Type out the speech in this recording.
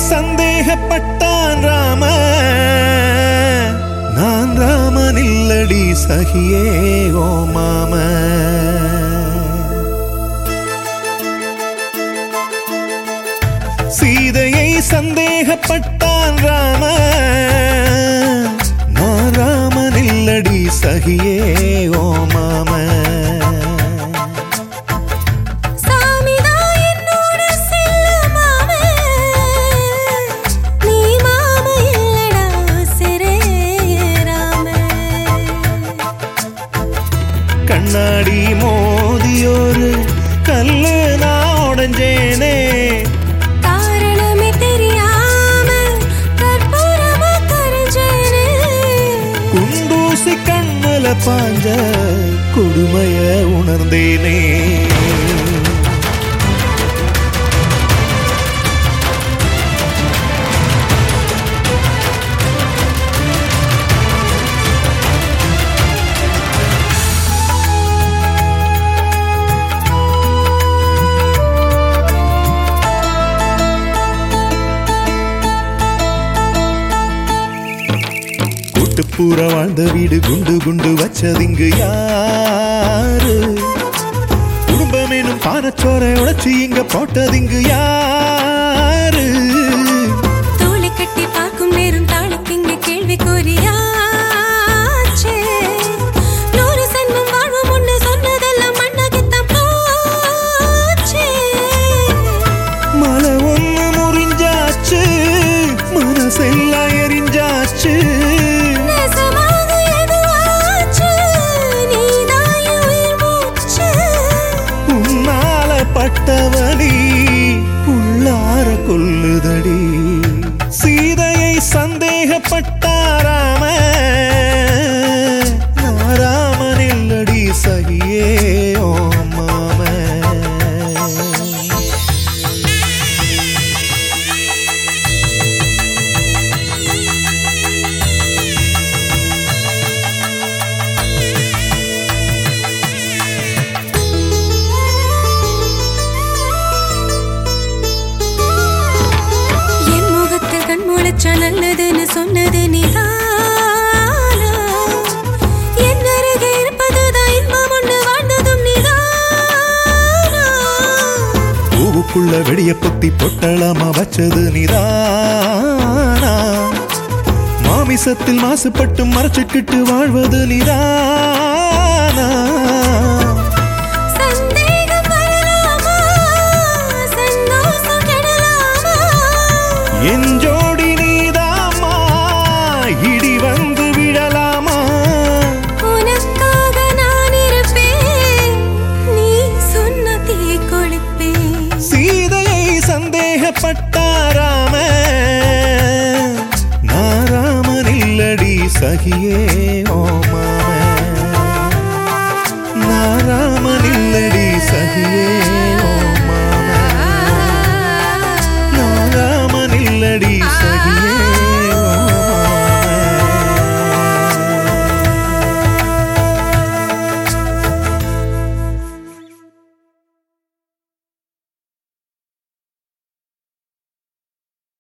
சந்தேகப்பட்டான் ராம நான் ராமன் இல்லடி சகியே ஓ மாம சீதையை சந்தேகப்பட்டான் ராம நான் ராமன் இல்லடி சகியே ஓ மாம சாமிதான் என்னோட செல்ல மாமே நீ மாமா இல்லடா சிரே ராமே கண்ணாடி மோதியோரு கல்லு நான் உடஞ்சேனே காரணமே தெரியாம கற்பூரமா கரைஞ்சேனே குண்டூசி கண்ணுல பாஞ்ச கொடுமைய உணர்ந்தேனே கூட்டுப்பூர வாழ்ந்த வீடு குண்டு குண்டு வச்சதிங்கு யாரு குடும்பம் எனும் பானச்சோரை உடைச்சு இங்க போட்டதிங்கு யாரு தோளை கட்டி பார்க்கும் நேரம் தாளுக்கு இங்க கேள்வி கூறியாச்சே நூறு சென்மம் வாழ்வோம் ஒண்ணு சொன்னதெல்லாம் மண்ணாகத்தான் போச்சே மலை ஒண்ணு முறிஞ்சாச்சு மனசெல்லாம் எரிஞ்சாச்சு நேசமாக எதுவாச்சு நீதான் என் உயிர் மூச்சு உன்னால பட்டவனி உள்ளார கொல்லுதடி சீதையை சந்தேகப்பட்டாராம நாராமன் இல்லடி சகியே ஓ மாம என் முகத்தில் கண் முளைச்சா நல்லதுன்னு சொன்னது நீதானா என் அருகே இருப்பதுதான் இன்பம் ஒண்ணு வாழ்ந்ததும் நீதானா பூவுக்குள்ள வெடிய பொத்தி பொட்டலாமா வச்சது நிதானா மாமிசத்தில் மாசுபட்டு மறைச்சுக்கிட்டு வாழ்வது நிதானா சந்தேகம் வரலாமா சந்தோஷம் கெடலாமா என் ஜோடி நீதாமா இடி வந்து விழலாமா உனக்காக நான் இருப்பேன் நீ சொன்ன தீ கொளுப்பேன் சீதையை சந்தேகப்பட்டாராம நாராமன் இல்லடி சகியே ஓ மாம நாராமன் இல்லடி சகியே